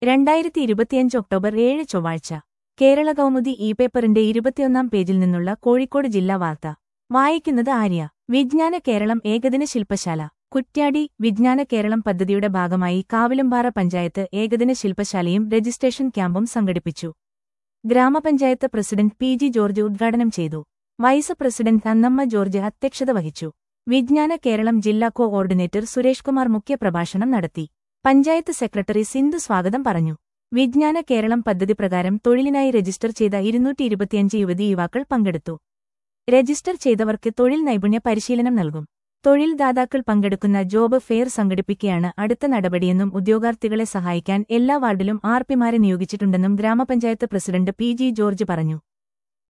രണ്ടായിരത്തി ഇരുപത്തിയഞ്ച് ഒക്ടോബർ ഏഴ് ചൊവ്വാഴ്ച കേരള കൗമുദി ഇ പേപ്പറിന്റെ ഇരുപത്തിയൊന്നാം പേജിൽ നിന്നുള്ള കോഴിക്കോട് ജില്ലാ വാർത്ത വായിക്കുന്നത് ആര്യ വിജ്ഞാന കേരളം ഏകദിന ശില്പശാല കുറ്റ്യാടി വിജ്ഞാന കേരളം പദ്ധതിയുടെ ഭാഗമായി കാവിലുംപാറ പഞ്ചായത്ത് ഏകദിന ശില്പശാലയും രജിസ്ട്രേഷൻ ക്യാമ്പും സംഘടിപ്പിച്ചു ഗ്രാമപഞ്ചായത്ത് പ്രസിഡന്റ് പി ജി ജോർജ് ഉദ്ഘാടനം ചെയ്തു വൈസ് പ്രസിഡന്റ് അന്നമ്മ ജോർജ് അധ്യക്ഷത വഹിച്ചു വിജ്ഞാന കേരളം ജില്ലാ കോ ഓർഡിനേറ്റർ സുരേഷ് കുമാർ മുഖ്യപ്രഭാഷണം നടത്തി പഞ്ചായത്ത് സെക്രട്ടറി സിന്ധു സ്വാഗതം പറഞ്ഞു വിജ്ഞാന കേരളം പദ്ധതി പ്രകാരം തൊഴിലിനായി രജിസ്റ്റർ ചെയ്ത ഇരുന്നൂറ്റി ഇരുപത്തിയഞ്ച് യുവതി യുവാക്കൾ പങ്കെടുത്തു രജിസ്റ്റർ ചെയ്തവർക്ക് തൊഴിൽ നൈപുണ്യ പരിശീലനം നൽകും തൊഴിൽ ദാതാക്കൾ പങ്കെടുക്കുന്ന ജോബ് ഫെയർ സംഘടിപ്പിക്കുകയാണ് അടുത്ത നടപടിയെന്നും ഉദ്യോഗാർത്ഥികളെ സഹായിക്കാൻ എല്ലാ വാർഡിലും ആർപിമാരെ നിയോഗിച്ചിട്ടുണ്ടെന്നും ഗ്രാമപഞ്ചായത്ത് പ്രസിഡന്റ് പി ജി ജോർജ് പറഞ്ഞു